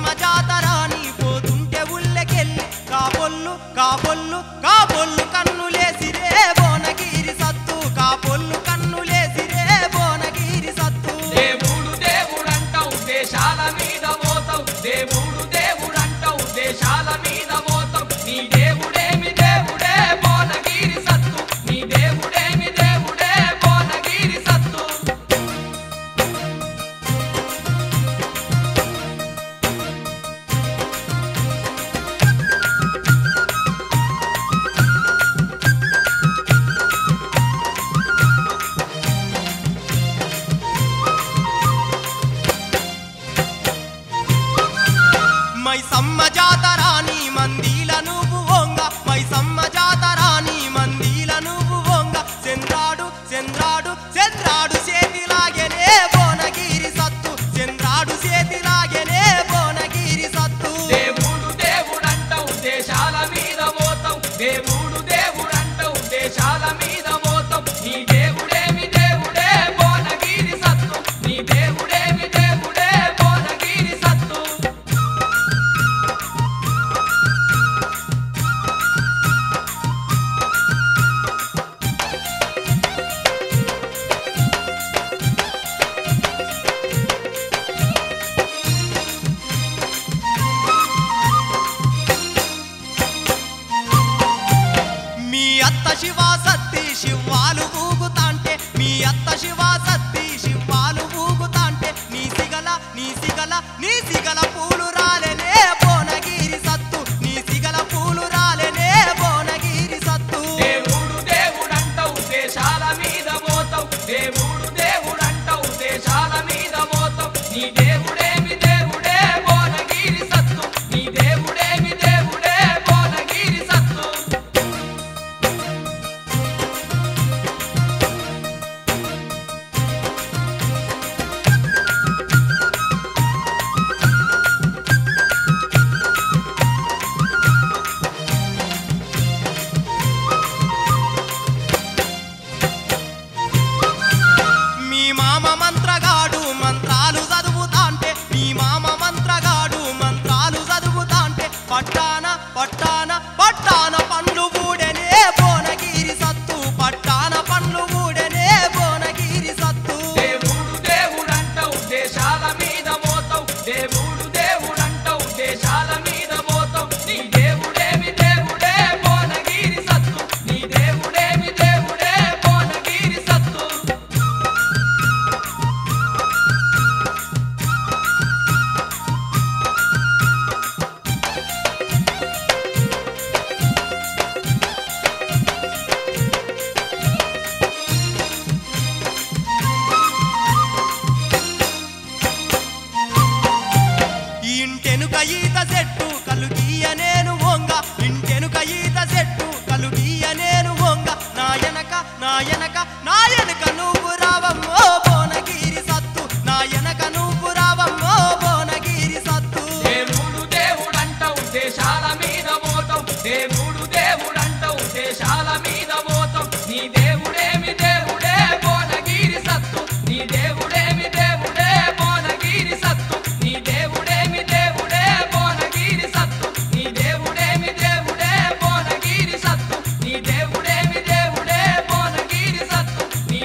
సమ్మ జాతరాని పోతుంటే ఉల్లెకెళ్ళి కాబొల్లు కాబొల్లు కాబొల్లు కన్నులేసిరే బోనగిరి సత్తు కాబొల్లు కన్నులేసిరే బోనగిరి సత్తు దేవుడు దేవుడంటావు దేశాల మీద పోతావు దేవుడు దేవుడంటావు దేశాల మీద పోతావు నీ దేవుడేమి దేవుడే బోనగిరి సత్తు నీ దేవుడేమి దేవుడే బోనగిరి సత్తు మై సమ్మ జాతరాని మందిల నువ్వు వంగ మై సమ్మ జాతరాని మందిల నువ్వు వంగ చంద్రాడు చంద్రాడు చంద్రాడు చేతిలాగెనే బోనగిరి సత్తు చంద్రాడు చేతిలాగెనే బోనగిరి సత్తు దేవుడు దేవుడంటావు దేశాల మీద పోతావు దేవుడు దేవుడంటావు దేశాల మీద పోతావు నీ దేవుడేమి దేవుడే బోనగిరి సత్తు నీ దేవుడేమి దేవుడే బోనగిరి సత్తు మీ అత్త శివా సత్తి శివాలు ఊగుతాంటే మీ అత్త శివా సత్తి శివాలు ఊగుతాంటే నీ సిగల నీ సిగల నీ సిగల పూలు రాలెనే బోనగిరి సత్తు నీ సిగల పూలు రాలెనే బోనగిరి సత్తు దేవుడు దేవుడంటావు దేశాల మీద పోతావు దేవుడు దేవుడంటావు దేశాల మీద పోతావు నీ దేవుడేమి దేవుడే బోనగిరి సత్తు నీ దేవుడేమి దేవుడే బోనగిరి సత్తు మీ మామ మంత్రగాడు మంత్రాలు చదువుతాంటే మీ మామ మంత్రగాడు మంత్రాలు చదువుతాంటే పట్టాన పట్టాన పట్టాన పండ్లు ఊడెనే బోనగిరి సత్తు పట్టాన పండ్లు ఊడెనే బోనగిరి సత్తు దేవుడు దేవుడంటావు దేశాల మీద పోతావు దేవుడు దేవుడంటావు దేశాల మీద పోతావు నీ దేవుడేమి దేవుడే బోనగిరి సత్తు నీ దేవుడేమి దేవుడే బోనగిరి సత్తు ఇంటెనుక ఈత చెట్టు కలుగియ నేను వంగ ఇంటెనుక ఈత చెట్టు కలుగియ నేను వంగ నాయనక నాయనక నాయనక నువ్వు రావమ్మో బోనగిరి సత్తు నాయనక నువ్వు రావమ్మో బోనగిరి సత్తు దేవుడు దేవుడంటావు దేశాల మీద పోతావు దేవుడు దేవుడంటావు దేశాల మీద పోతావు నీ దేవుడేమి దేవుడే బోనగిరి సత్తు నీ దేవుడేమి దేవుడే బోనగిరి సత్తు నీ దేవుడేమి దేవుడే బోనగిరి సత్తు నీ దేవుడేమి దేవుడే బోనగిరి సత్తు నీ దేవుడేమి దేవుడే బోనగిరి సత్తు నీ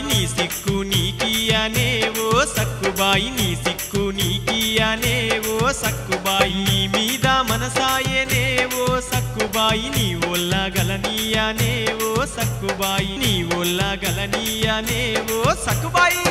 నీ సిక్కు నీకియానే ఓ సక్కుబాయి నీ సిక్కు నీకియానే ఓ సక్కుబాయి నీ మీద మనసాయనే ఓ సక్కుబాయి నీ ఒల్ల గలనీయానే ఓ సక్కుబాయి నీ ఒల్ల గలనీయానే ఓ సక్కుబాయి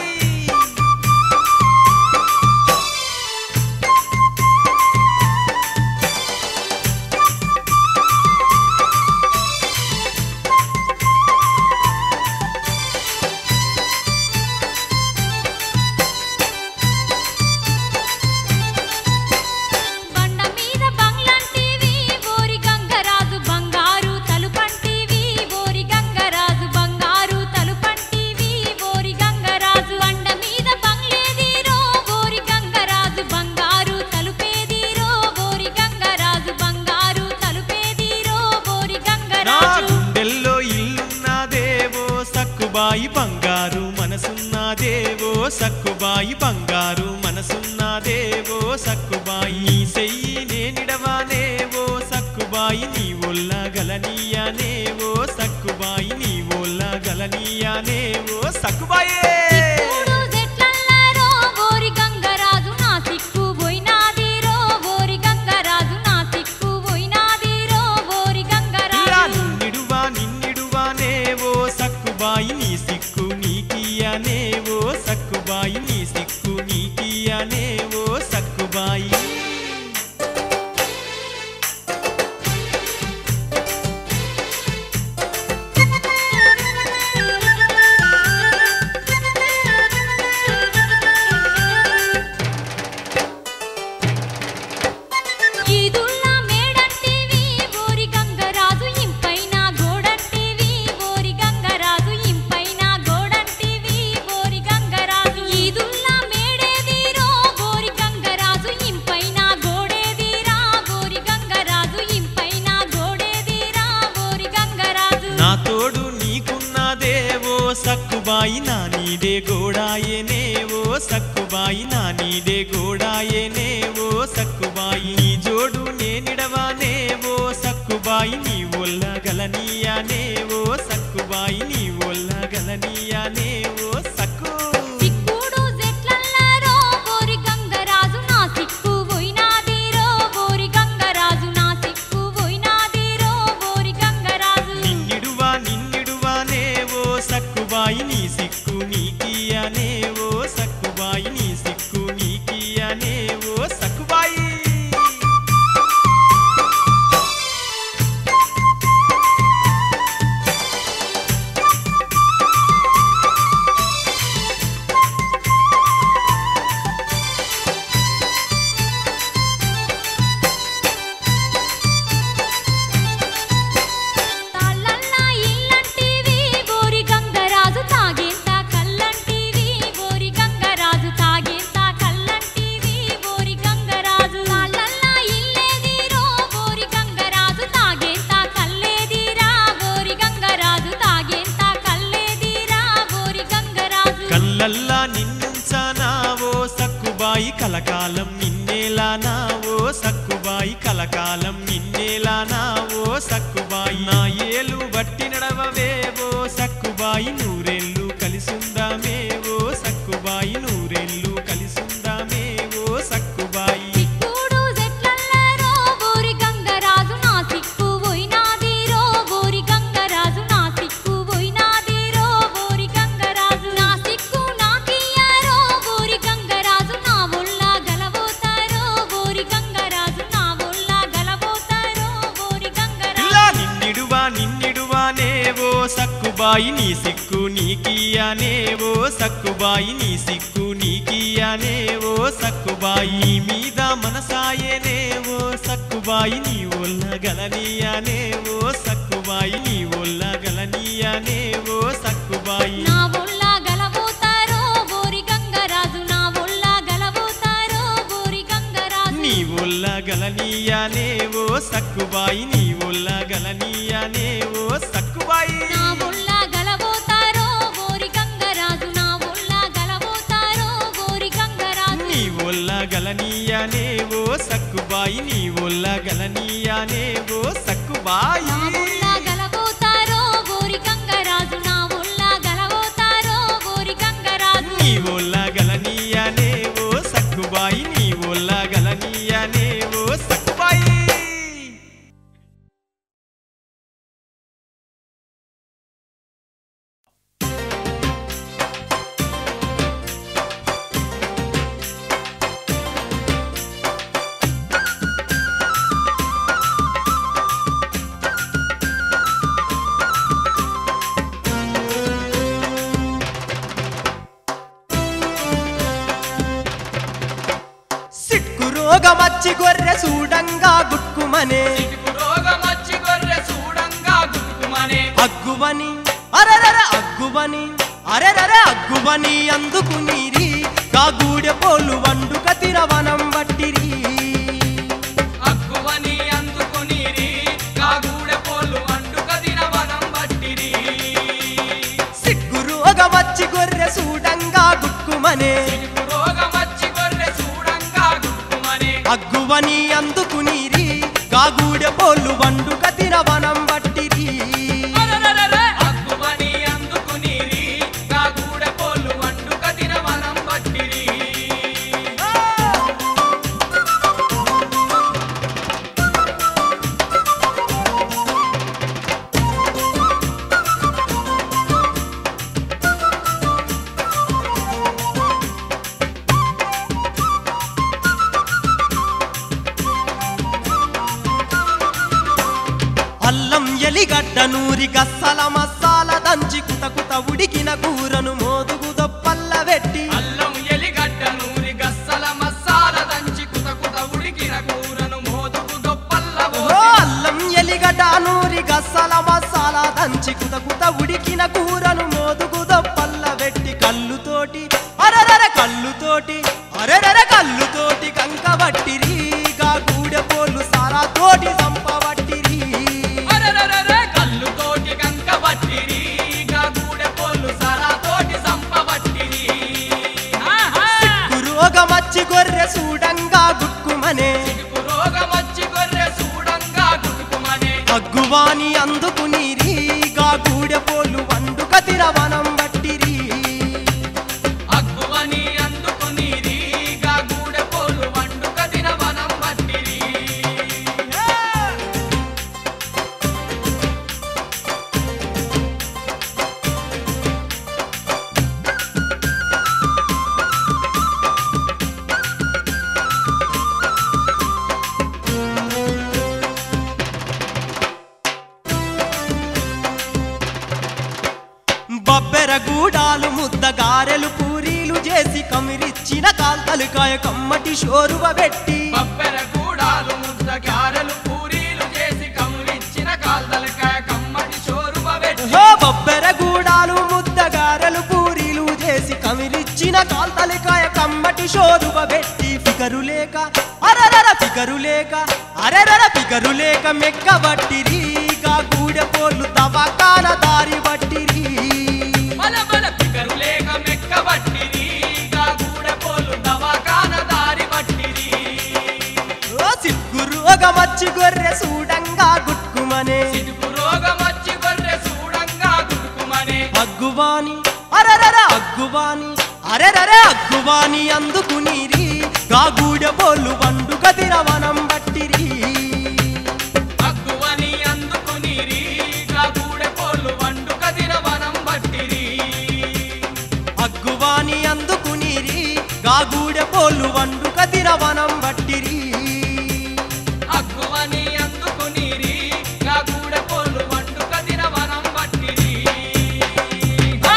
బండ మీద బంగ్లంటివి ఓరి గంగరాజు బంగారు తలుపంటివి ఓరి గంగరాజు బంగారు తలుపంటివి ఓరి గంగరాజు బండ మీద బంగ్లేదిరో ఓరి గంగరాజు బంగారు తలుపేదిరో ఓరి గంగరాజు బంగారు తలుపేదిరో ఓరి నా గంగరాజు గుండెల్లో ఇల్లున్నదేవో సక్కుబాయి బంగారు మనసున్నదేవో సక్కుబాయి బంగారు మనసున్నదేవో సక్కుబాయి నీ సెయ్యి నేనిడవానేవో సక్కుబాయి నీ ఒల్ల గలనీయనేవో సక్కుబాయి నీ ఒల్ల గలనీయనేవో సక్కుబాయే సిక్కుడు జెట్లల్లారో ఓరి గంగరాజు నా సిక్కు పోయినాదిరో ఓరి గంగరాజు నా సిక్కు పోయినాదిరో ఓరి ఇలా గంగరాజు నిన్నిడువా నిన్నిడువానేవో సక్కుబాయి నీ సిక్కు నీకియనేవో సక్కుబాయి నీ సిక్కు నీకియనేవో సక్కుబాయి ఈదుల్ల మేడంటివి ఓరి గంగరాజు ఇంపైన గోడంటివి ఓరి గంగరాజు ఇంపైన గోడంటివి ఓరి గంగరాజు ఈదుల్ల మేడేదిరో ఓరి గంగరాజు ఇంపైన గోడేదిరా ఓరి గంగరాజు ఇంపైన గోడేదిరా ఓరి గంగరాజు నా తోడు నీకున్నదేవో సక్కుబాయి నా నీడే గోడాయనేవో సక్కుబాయి నా నీడే గోడాయనేవో సక్కుబాయి నీ జోడు నేనిడవానేవో సక్కుబాయి నీ ఒల్ల గలనీయనేవో సక్కుబాయి నీ ఒల్ల గలనీయనేవో సక్కు సిక్కుడు జెట్లల్లారో ఓరి గంగరాజు నా సిక్కు పోయినాదిరో ఓరి గంగరాజు నా సిక్కు పోయినాదిరో ఓరి గంగరాజు నిన్నిడువా నిన్నిడువానేవో సక్కుబాయి నీ సిక్కు నీకియనేవో సక్కుబాయి నీ సిక్కు నీకియనేవో సక్కుబాయి తాళ్ళల్లా ఇల్లంటివి ఓరి గంగరాజు తాగేంత కల్లంటివి ఓరి గంగరాజు తాగేంత కల్లంటివి ఓరి గంగరాజు తాళ్ళల్లా ఇల్లేదిరో ఓరి గంగరాజు తాగేంత కల్లేదిరా ఓరి గంగరాజు తాగేంత కల్లేదిరా ఓరి గంగరాజు కళ్ళల్లా నిన్నుంచనావో సక్కుబాయి కలకాలం నిన్నేలానావో సక్కుబాయి కలకాలం నిన్నేలానావో సక్కుబాయి నా ఏలు బట్టి నడవవేవో సక్కుబాయి నూరెళ్ళు కలిసుందామేవో సక్కుబాయి నూరెళ్ళు కలిసుందామేవో సక్కుబాయి సిక్కుడు జెట్లల్లారో ఓరి గంగరాజు నా సిక్కు పోయినాదిరో ఓరి గంగరాజు నా సిక్కు పోయినాదిరో ఓరి గంగరాజు నా సిక్కు నాకియ్యారో ఓరి గంగరాజు నా ఒళ్ళ గలబోతారో ఓరి గంగరాజు నా ఒళ్ళ గలబోతారో ఓరి గంగరాజు ఇలా నిన్నిడువా నిన్నిడువానేవో సక్కుబాయి నీ సిక్కు నీకియానేవో సక్కుబాయి నీ సిక్కు నీకియానేవో సక్కుబాయి నీ మీద మనసాయనేవో సక్కుబాయి నీ ఒల్ల గలనీయనేవో సక్కుబాయి నీ ఒల్ల గలనీయనేవో సక్కుబాయి నా ఒళ్ళ గలబోతారో ఓరి గంగరాజు నా ఒళ్ళ గలబోతారో ఓరి గంగరాజు నీ ఒల్ల గలనీయనేవో సక్కుబాయి నీ ఒల్ల గలనీయనేవో సక్కుబాయి నా ఒళ్ళ గలబోతారో ఓరి గంగరాజు నా ఒళ్ళ గలబోతారో ఓరి గంగరాజు నీ ఒల్ల గలనీయనేవో సక్కుబాయి నీ ఒల్ల గలనీయనేవో సక్కుబాయి నా ఒళ్ళ గలబోతారో ఓరి గంగరాజు నా ఒళ్ళ గలబోతారో రోగమచ్చి గొర్రె చూడంగా గుట్టుమనే చిటుకు రోగమచ్చి గొర్రె చూడంగా గుట్టుమనే అగ్గువని అరెరర అగ్గువని అరెరర అగ్గువని అందుకు నీరి కాగూడె పోలు వండుక తిరవనం బట్టిరి అక్కువని అందుకునిరి కాగూడె పోలు వండుక దినవనం బట్టిరి సిగ్గు రోగమచ్చి గొర్రె చూడంగా గుట్టుమనే చిటుకు రోగమచ్చి గొర్రె చూడంగా గుట్టుమనే అగ్గువని అందుకు నీరి కాగూడె పోలు వండుక తిరవనం బట్టిరి అరెరెరెరె! అక్కువని అందుకునిరి కాగూడె పోలు వండుక దినవనం బట్టిరి అల్లం ఎలిగడ్డ నూరి గస్సల మసాల దంచి కుత కుత ఉడికిన కూరను మోదుగు దొప్పల్ల పెట్టి అల్లం ఎలిగడ్డ నూరి గస్సల మసాల దంచి కుత కుత ఉడికిన కూరను మోదుకు గొప్పల్ల ఓ పోసి అల్లం ఎలిగడ్డ నూరి గస్సల మసాల దంచి కుత కుత ఉడికిన కూరను మోదుగు దొప్పల్ల పెట్టి కళ్ళుతోటి అరరర కళ్ళుతోటి అరెరర కళ్ళుతోటి కంకబట్టిరి గా గూడె పోలు సారా తోటి సంపబట్టిరి అరెరెరెరె! కళ్ళుతోటి గంక బట్టిరి గా గూడె పోలు సరా తోటి సంపబట్టిరి ఆహా! రోగమచ్చి గొర్రె చూడంగా గుట్టుమనే చిగురు రోగమచ్చి గొర్రె చూడంగా గుట్టుకుమనే అగ్గువాని అందుకు నీరి గా గూడె పోలు వండుక తిరవనం బట్టిరి అగ్గువని అందుకునిరి గా గూడె పోలు వండుక దినవనం బట్టిరి బబ్బెర గూడాలు ముద్ద గారెలు పూరీలు చేసి కమిరిచ్చిన కాల్తలికాయ కమ్మటి షోరువ పెట్టి బబ్బెర కూడాలు ముద్ద గారెలు పూరీలు చేసి కమ్ములిచ్చిన కాల్దలకాయ కమ్మటి చోరువ పెట్టి హో బబ్బెర గూడాలు ముద్ద గారెలు పూరీలు చేసి కమిరిచ్చిన కాల్తలికాయ కమ్మటి షోరువ పెట్టి ఫికరు లేక అరరర ఫికరు లేక అరెరర ఫికరు లేక మెక్కబట్టిరి గా గూడె పోలు దవాకాన దారి బట్టిరి బల బల పికరు లేక మెక్కబట్టిరి గా గూడె పోలు దవాకాన దారి బట్టిరి ఓ సిగ్గు రోగమచ్చి గొర్రె చూడంగా గుట్టుమనే సిడుకు రోగమచ్చి గొర్రె చూడంగా గుడుకుమనే అగ్గువాని అరరర అగ్గువాని అరెరరే అగ్గువాని అందుకు నీరి గాగూడె బోలు వండుక తిరవనం బట్టిరి అగ్గువని అందుకునిరి గా గూడె పోలు వండుక దినవనం బట్టిరి అగ్గువాని అందుకు నీరి గాగూడె బోలు వండుక తిరవనం బట్టిరి అగ్గువని అందుకునిరి గా గూడె పోలు వండుక దినవనం బట్టిరి హా!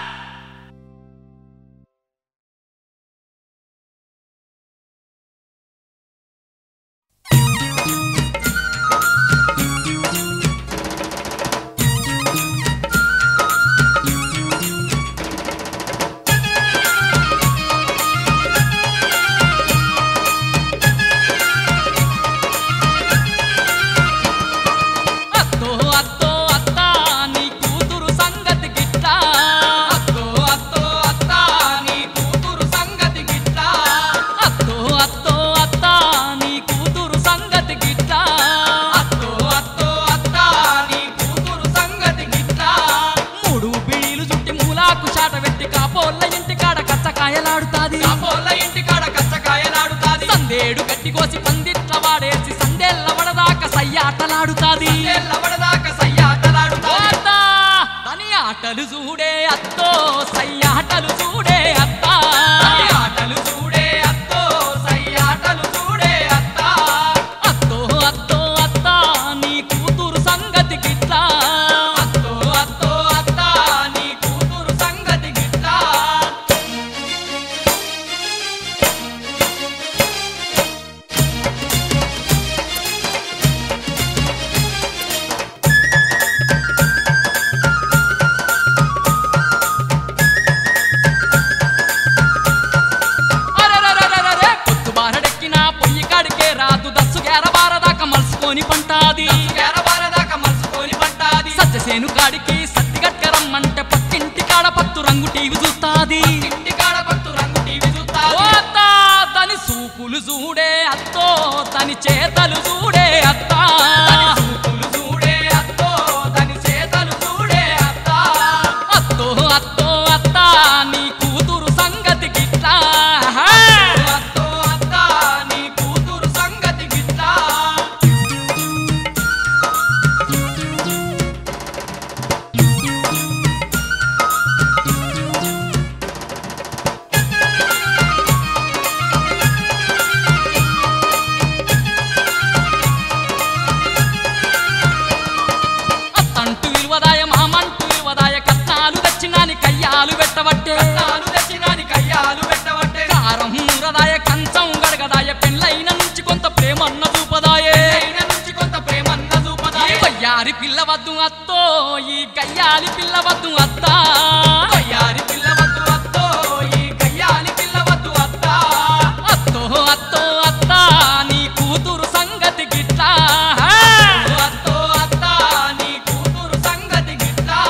అత్తో అత్తో అత్తా నీ కూతురు సంగతి గిట్లా అత్తో అత్తో అత్తా నీ కూతురు సంగతి గిట్లా అత్తో అత్తో అత్తా నీ కూతురు సంగతి గిట్లా అత్తో అత్తో అత్తా నీ కూతురు సంగతి గిట్లా మూడు బీడీలు చుట్టి మూలాకు చాట పెట్టి కాపోళ్ళ ఇంటి కాడ కచ్చకాయలాడుతాది కాపోళ్ళ ఇంటి కాడ కచ్చకాయలాడుతాది సందేడు గట్టి కోసి పందిట్ల వాడేసి సందేళ్ళ వడదాకా సయ్యాటలాడుతాది వడదాకా సయ్యాటలాడుతాది దాని ఆటలు చూడే అత్తో సయ్యాటలు చూడే అత్తా ఆటలు చూడే అత్తో సయ్యాటలు చూడే అత్తా అత్తో అత్తో అత్తా నీ కూతురు సంగతి గిట్లా అత్తో అత్తో అత్తా నీ కూతురు సంగతి గిట్లా చేతలు చూడే అత్తా చూపులు చూడే అత్తో దాని చేతలు చూడే అత్తా అత్తో అత్తో అత్తా నీ కూతురు సంగతి గిట్లా అత్తో అత్తా నీ కూతురు సంగతి గిట్లా అత్తంటు విలువదాయ మామంటు విలువదాయ కట్నాలు తెచ్చినాని కయ్యాలు పెట్టబట్టే తాను తెచ్చినాని కయ్యాలు పెట్టవట్టే కారం రదాయ కంచం గడగదాయ పెళ్ళైన నుంచి కొంత ప్రేమన్న చూపదాయే అయిన నుంచి కొంత ప్రేమన్న ఈ చూపదాయే వయ్యారి పిల్లవద్దు అత్తో ఈ గయ్యాలి పిల్లవద్దు అత్తా కయ్యాలి పిల్లవద్దు అత్తో ఈ కయ్యాలి పిల్లవద్దు అత్తా అత్తో అత్తో అత్తా నీ కూతురు సంగతి గిట్లా అత్తో అత్తా నీ కూతురు సంగతి గిట్లా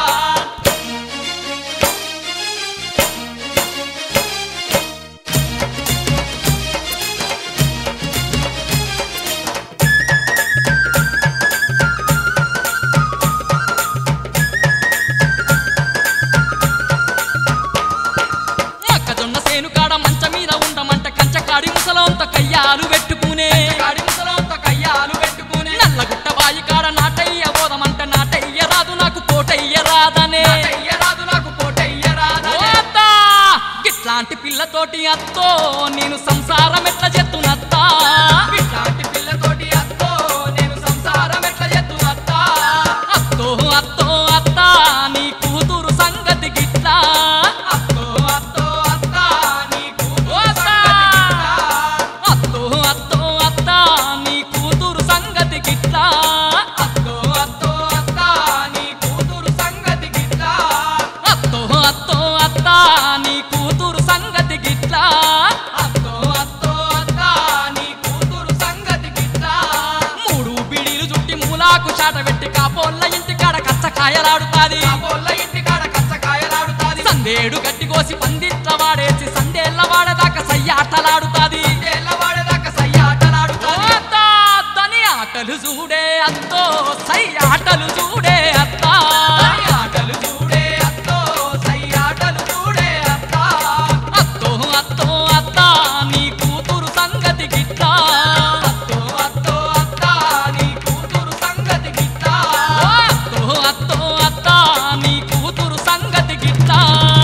మొక్కజొన్న సేను కాడ మంచ మీద ఉండమంట కంచకాడి ముసలంత కయ్యాలు పెట్టుకునే కాడి ముసలంత కయ్యాలు పెట్టుకునే నల్లగుట్ట బాయి కాడ నాటయ్య బోధమంట నాటయ్య రాదు నాకు కోటయ్య రాదనే నాటయ్యరాదు నాకు కోటయ్యరాదా ఓ అత్తా గిట్లాంటి పిల్లతోటి అత్తో నేను సంసారం ఎట్లా చెత్తునత్తా ఇట్లాంటి పిల్లతోటి అత్తో నేను సంసారం ఎట్లా చేతు అత్తా అత్తో అత్తో అత్తా నీ కూతురు సంగతి గిట్లా అత్తో అత్తో అత్తా నీ కూతురు ఓ అత్తా! సంగతి గిట్లా. అత్తో అత్తో అత్తా నీ కూతురు సంగతి గిట్లా అత్తో అత్తో అత్తా నీ కూతురు సంగతి గిట్లా అత్తో అత్తో అత్తా నీ కూతురు సంగతి గిట్లా అత్తో అత్తో అత్తా నీ కూతురు సంగతి గిట్లా మూడు బిడీలు చుట్టి మూలాకు చాట పెట్టి కాపోళ్ళ ఇంటి కాడ కచ్చకాయలాడుతాది కాబోళ్ళ ఇంటికాడ కచ్చకాయలాడుతాది సందేడు గట్టి కోసి పందిట్ల వాడేసి సందేళ్ల వాడదాకా సయ్యాటలాడుతాది తెల్లవాడేదాకా సయ్యాటలాడుతాది అత్తా తని ఆటలు చూడే అత్తో సై ఆటలు చూడే అత్తా సై ఆటలు చూడే అత్తో సై ఆటలు చూడే అత్తా అత్తో అత్తో అత్తా నీ కూతురు సంగతి గిట్లా అత్తో అత్తో అత్తా నీ కూతురు సంగతి గిట్లా ఓ అత్తో అత్తో అత్తా నీ కూతురు సంగతి గిట్లా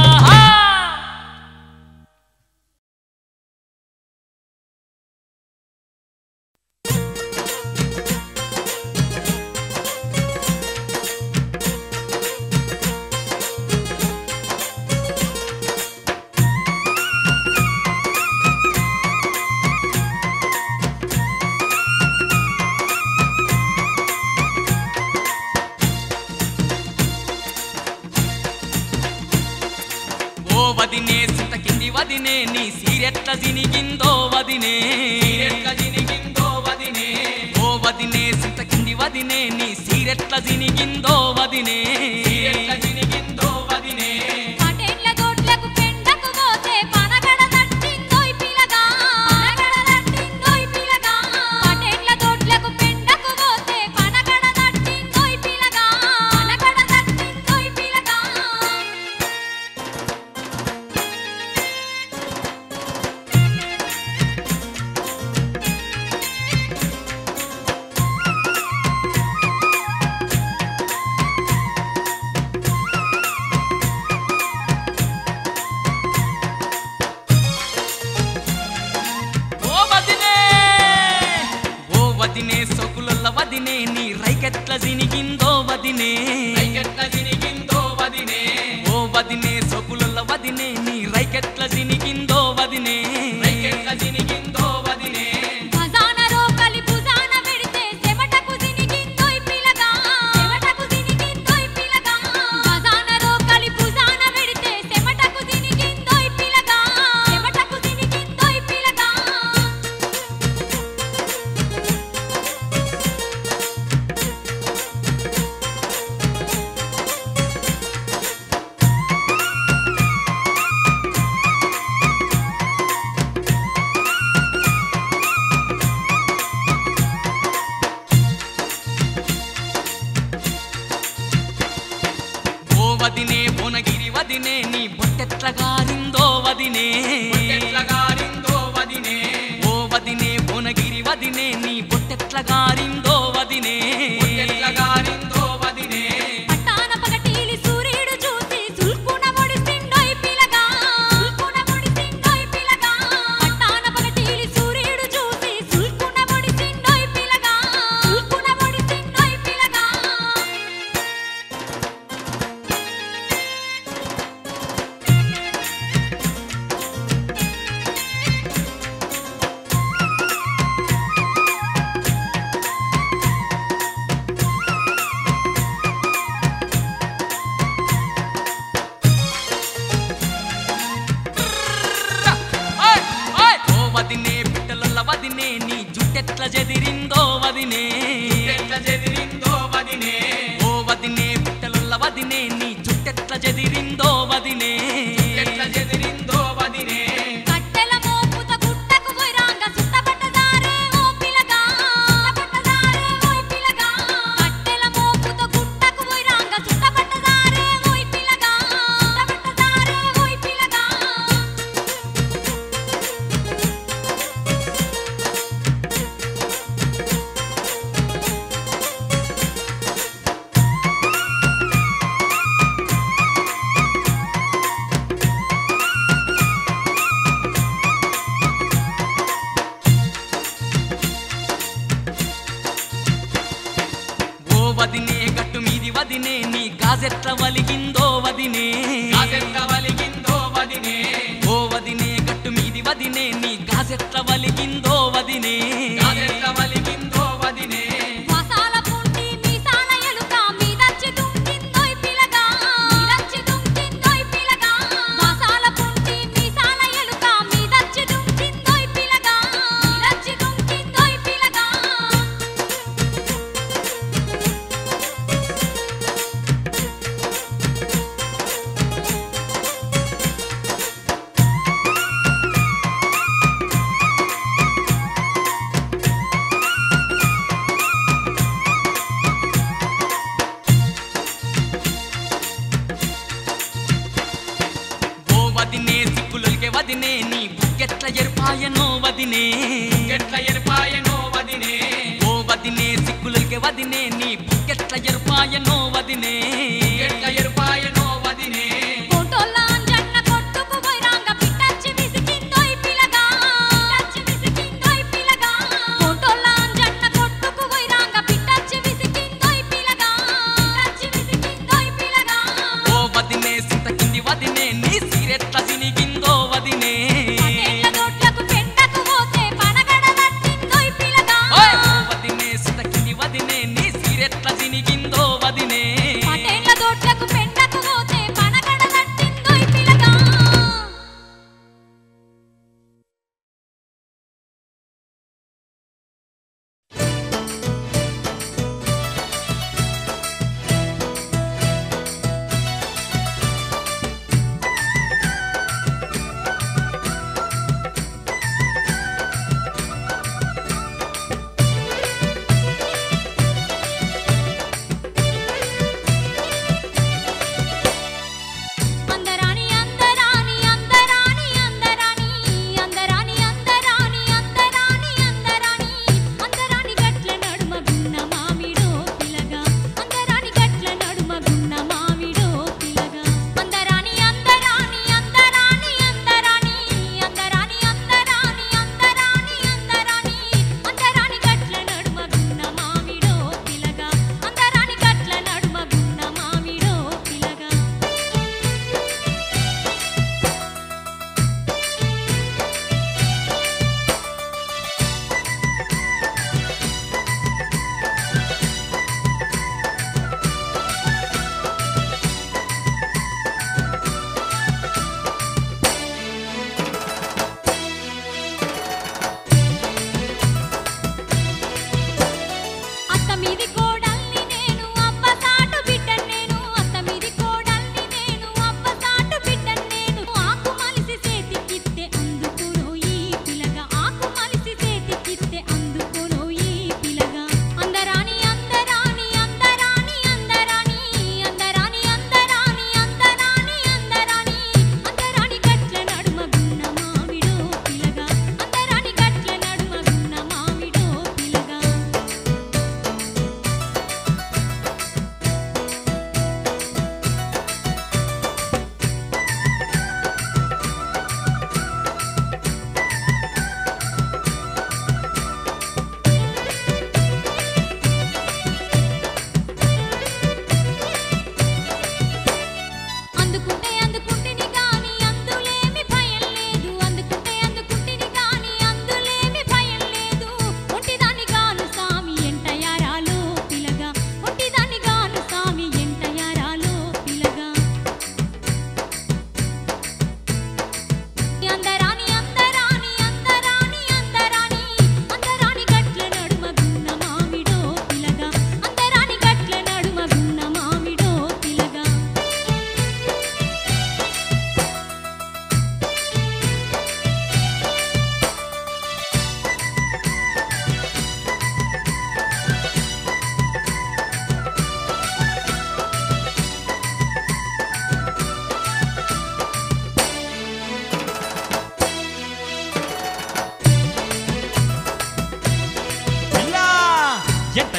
ఓ వదినే సుత కింది వదినే నీ సీరెట్ల జినిగిందో వదినే ఎట్ల జినిగిందో వదినే ఓ వదినే సుత కింది వదినే నీ సీరెట్ల జినిగిందో వదినే ఎట్ల జినిగిందో వదినే పటేళ్ల గొడ్లకు పెండకు పోతే పనగడ దట్టిందోయ్ పిలగా పనగడ దట్టిందోయ్ పిలగా పటేళ్ల గొడ్లకు పెండకు పోతే పనగడ దట్టిందోయ్ పిలగా పనగడ దట్టిందోయ్ పిలగా ఓ వదినే ఓ వదినే సొకులల్ల వదినే నీ రైకెట్ల జినిగిందో వదినే ఎట్ల జినిగిందో వదినే ఓ వదినే సొకులల్ల వదినే నీ రైకెట్ల జినిగిందో వదినే ఎట్ల జినిగిందో వదినే భజాన రోకలి భుజాన పెడితే చెమటకు జినిగిందోయ్ పిలగా చెమటకు జినిగిందోయ్ పిలగా భజాన రోకలి భుజాన పెడితే చెమటకు జినిగిందోయ్ పిలగా చెమటకు జినిగిందోయ్ పిలగా ఒట్టెట్ల గారిందో వదినే ఎట్ల గారిందో వదినే పట్టాన పగటీలి సూర్యుడు చూసి సుల్కున ముడిసిండోయ్ పిలగా సుల్కున ముడిసిండోయ్ పిలగా పట్టాన పగటీలి సూర్యుడు చూసి సుల్కున ముడిసిండోయ్ పిలగా సుల్కున ముడిసిండోయ్ పిలగా ఓయ్, ఓయ్! ఓ వదినే పిట్టల వదినే నీ జుట్టెట్ల చెదిరిందో వదినే ఎట్ల చెదిరిందో వదినే ఓ వదినే పిట్టల వదినే నీ జుట్టెట్ల చెదిరిందో వదినే ఎట్ల చెదిరిందో వదినే కట్టెల మోపుత గుట్టకు పోయిరాంగ సుట్టబట్టదారే ఓ పిలగా సుట్టబట్టదారే ఓయ్ పిలగా కట్టెల మోపుత గుట్టకు పోయిరాంగ సుట్టబట్టదారే ఓయ్ పిలగా సుట్టబట్టదారే ఓయ్ పిలగా ఓ వదినే గట్టు మీది వదినే నీ గాజెట్ల వలిగిందో వదినే కాసెట్ల వలిగిందో వదినే ఓ వదినే గట్టు మీది వదినే నీ గాజెట్ల వలిగిందో వదినే కాసెట్ల వలిగిందో వదినే వాసాల పుంటి మీసాల ఎలుక మీదచ్చి దుంకిందోయ్ పిలగా మీదచ్చి దుంకిందోయ్ పిలగా వాసాల పుంటి మీసాల ఎలుక మీదచ్చి దుంకిందోయ్ పిలగా మీదచ్చి దుంకిందోయ్ పిలగా ఓ వదినే సిక్కులకే వదినే నీ బుక్కెట్ల ఎరుపాయనో వదినే ఎట్ల ఎరిపాయనో వదినే ఓ వదినే సిక్కులకే వదినే నీ బుక్కెట్ల ఎరుపాయనో వదినే ఎట్ల ఎరిపాయనో వదినే కోటోల్ల అంజన్న కొట్టుకు పోయిరాంగ పిట్టచ్చి విసికిందోయ్ పిలగా పిట్టచ్చి విసికిందోయ్ పిలగా కోటోల్ల అంజన్న కొట్టుకు పోయిరాంగ పిట్టచ్చి విసికిందోయ్ పిలగా పిట్టచ్చి విసికిందోయ్ పిలగా ఓ వదినే సింత కింది వదినే నీ సీరెట్ల సినిగిందో వదినే పటేళ్ల దొడ్లకు పెంటకు పోతే పనగడ తట్టిందోయ్ పిలగా ఓయ్! ఓ వదినే సింత కింది వదినే నీ సీరెట్ల సినిగిందో వదినే పటేళ్ల దొడ్లకు పెంటకు పోతే పనగడ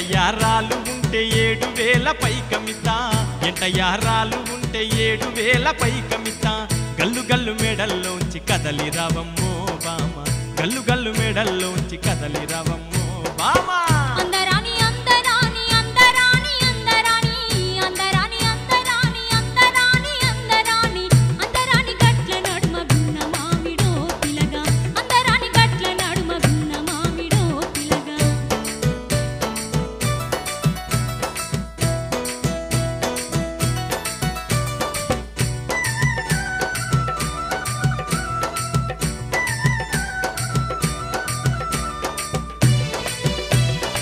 యారాలు ఉంటే ఏడు వేల పైకమిత ఎంట యారాలు ఉంటే ఏడు వేల పైకమిత గల్లు గల్లు మెడల్లోంచి కదలి రావమ్మో బామ గల్లు గల్లు మెడల్లోంచి కదలి రావమ్మో బామా అందరాని అందరాని అందరాని అందరాని అందరాని అందరాని అందరాని అందరాని అందరాని గట్ల నడుమ గున్న మామిడో పిలగా అందరాని గట్ల నడుమ గున్న మామిడో పిలగా ఆ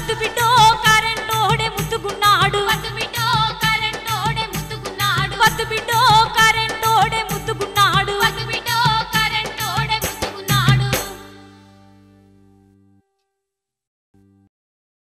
వద్దు బిడ్డో కరెంటోడే ముత్తుకున్నాడు వద్దు బిడ్డో కరెంటోడే ముత్తుకున్నాడు వద్దు బిడ్డో కరెంటోడే